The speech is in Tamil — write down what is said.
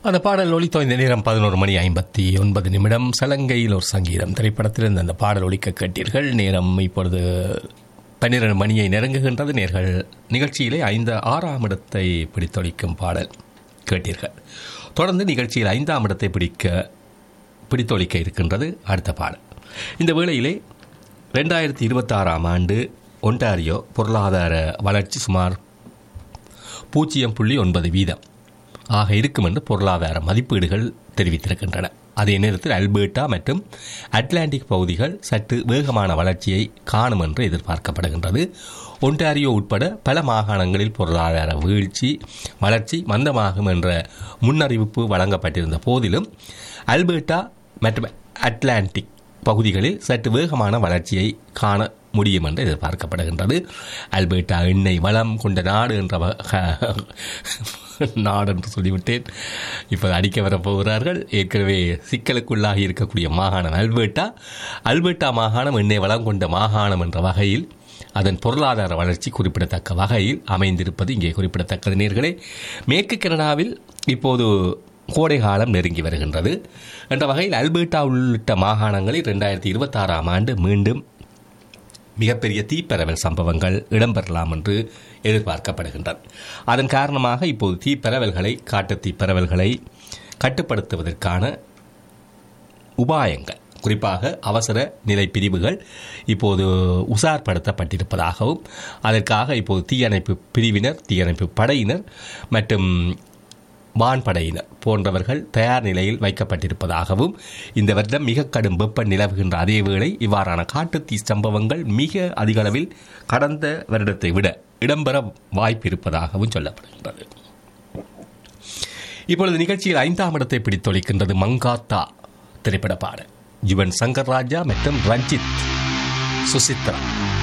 அந்த பாடல் ஒலித்தோ இந்த நேரம் பதினோரு மணி ஐம்பத்தி ஒன்பது நிமிடம் சலங்கையில் ஒரு சங்கீதம் திரைப்படத்திலிருந்து அந்த பாடல் ஒலிக்க கேட்டீர்கள் நேரம் இப்பொழுது பன்னிரண்டு மணியை நெருங்குகின்றது நேர்கள் நிகழ்ச்சியிலே ஐந்து ஆறாம் இடத்தை பிடித்தொழிக்கும் பாடல் கேட்டீர்கள் தொடர்ந்து நிகழ்ச்சியில் ஐந்தாம் இடத்தை பிடிக்க பிடித்தொழிக்க இருக்கின்றது அடுத்த பாடல் இந்த வேளையிலே ரெண்டாயிரத்தி இருபத்தாறாம் ஆண்டு ஒன்டாரியோ பொருளாதார வளர்ச்சி சுமார் பூஜ்ஜியம் புள்ளி ஒன்பது வீதம் ஆக இருக்கும் என்று பொருளாதார மதிப்பீடுகள் தெரிவித்திருக்கின்றன அதே நேரத்தில் அல்பர்டா மற்றும் அட்லாண்டிக் பகுதிகள் சற்று வேகமான வளர்ச்சியை காணும் என்று எதிர்பார்க்கப்படுகின்றது ஒன்டாரியோ உட்பட பல மாகாணங்களில் பொருளாதார வீழ்ச்சி வளர்ச்சி மந்தமாகும் என்ற முன்னறிவிப்பு வழங்கப்பட்டிருந்த போதிலும் அல்பர்டா மற்றும் அட்லாண்டிக் பகுதிகளில் சற்று வேகமான வளர்ச்சியை காண முடியும் என்று எதிர்பார்க்கப்படுகின்றது அல்பர்டா எண்ணெய் வளம் கொண்ட நாடு என்ற நாடு என்று சொல்லிவிட்டேன் இப்போது அடிக்க வரப்போகிறார்கள் ஏற்கனவே சிக்கலுக்குள்ளாகி இருக்கக்கூடிய மாகாணம் அல்பர்டா அல்பர்டா மாகாணம் எண்ணெய் வளம் கொண்ட மாகாணம் என்ற வகையில் அதன் பொருளாதார வளர்ச்சி குறிப்பிடத்தக்க வகையில் அமைந்திருப்பது இங்கே குறிப்பிடத்தக்கது நேர்களே மேற்கு கனடாவில் இப்போது கோடை காலம் நெருங்கி வருகின்றது என்ற வகையில் அல்பர்டா உள்ளிட்ட மாகாணங்களில் ரெண்டாயிரத்தி இருபத்தாறாம் ஆண்டு மீண்டும் மிகப்பெரிய தீப்பரவல் சம்பவங்கள் இடம்பெறலாம் என்று எதிர்பார்க்கப்படுகின்றது அதன் காரணமாக இப்போது தீப்பரவல்களை காட்டு தீப்பரவல்களை கட்டுப்படுத்துவதற்கான உபாயங்கள் குறிப்பாக அவசர நிலை பிரிவுகள் இப்போது உசார்படுத்தப்பட்டிருப்பதாகவும் அதற்காக இப்போது தீயணைப்பு பிரிவினர் தீயணைப்பு படையினர் மற்றும் வான்படையினர் போன்றவர்கள் தயார் நிலையில் வைக்கப்பட்டிருப்பதாகவும் இந்த வருடம் மிக கடும் வெப்பம் நிலவுகின்ற அதே வேளை இவ்வாறான காட்டுத்தீ சம்பவங்கள் மிக அதிக அளவில் கடந்த வருடத்தை விட இடம்பெற வாய்ப்பு இருப்பதாகவும் சொல்லப்படுகின்றது இப்பொழுது நிகழ்ச்சியில் ஐந்தாம் இடத்தை பிடித்தொழிக்கின்றது மங்காத்தா திரைப்பட பாடல் ஜுவன் சங்கர் ராஜா மற்றும் ரஞ்சித் சுசித்ரா